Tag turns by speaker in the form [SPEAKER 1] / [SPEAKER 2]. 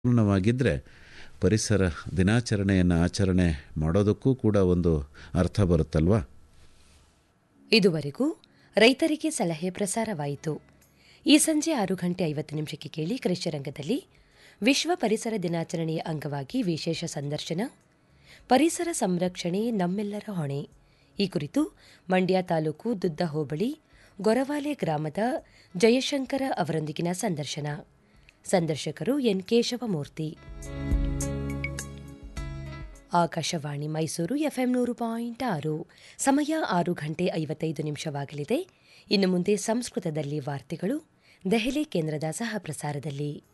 [SPEAKER 1] ಪೂರ್ಣವಾಗಿದ್ದರೆ ಪರಿಸರ ದಿನಾಚರಣೆಯನ್ನು ಆಚರಣೆ ಮಾಡೋದಕ್ಕೂ ಕೂಡ ಒಂದು ಅರ್ಥ ಬರುತ್ತಲ್ವಾ
[SPEAKER 2] ಇದುವರೆಗೂ ರೈತರಿಗೆ ಸಲಹೆ ಪ್ರಸಾರವಾಯಿತು ಈ ಸಂಜೆ ಆರು ಗಂಟೆ ಐವತ್ತು ನಿಮಿಷಕ್ಕೆ ಕೇಳಿ ಕೃಷಿರಂಗದಲ್ಲಿ ವಿಶ್ವ ಪರಿಸರ ದಿನಾಚರಣೆಯ ಅಂಗವಾಗಿ ವಿಶೇಷ ಸಂದರ್ಶನ ಪರಿಸರ ಸಂರಕ್ಷಣೆ ನಮ್ಮೆಲ್ಲರ ಹೊಣೆ ಈ ಕುರಿತು ಮಂಡ್ಯ ತಾಲೂಕು ದುದ್ದ ಹೋಬಳಿ ಗೊರವಾಲೆ ಗ್ರಾಮದ ಜಯಶಂಕರ ಅವರೊಂದಿಗಿನ ಸಂದರ್ಶನ ಸಂದರ್ಶಕರು ಎನ್ ಕೇಶವಮೂರ್ತಿ ಆಕಾಶವಾಣಿ ಮೈಸೂರು ಎಫ್ಎಂ ನೂರು ಪಾಯಿಂಟ್ ಆರು ಸಮಯ ಆರು ಗಂಟೆ ಐವತ್ತೈದು ನಿಮಿಷವಾಗಲಿದೆ ಇನ್ನು ಮುಂದೆ ಸಂಸ್ಕೃತದಲ್ಲಿ ವಾರ್ತೆಗಳು ದೆಹಲಿ ಕೇಂದ್ರದ ಸಹ ಪ್ರಸಾರದಲ್ಲಿ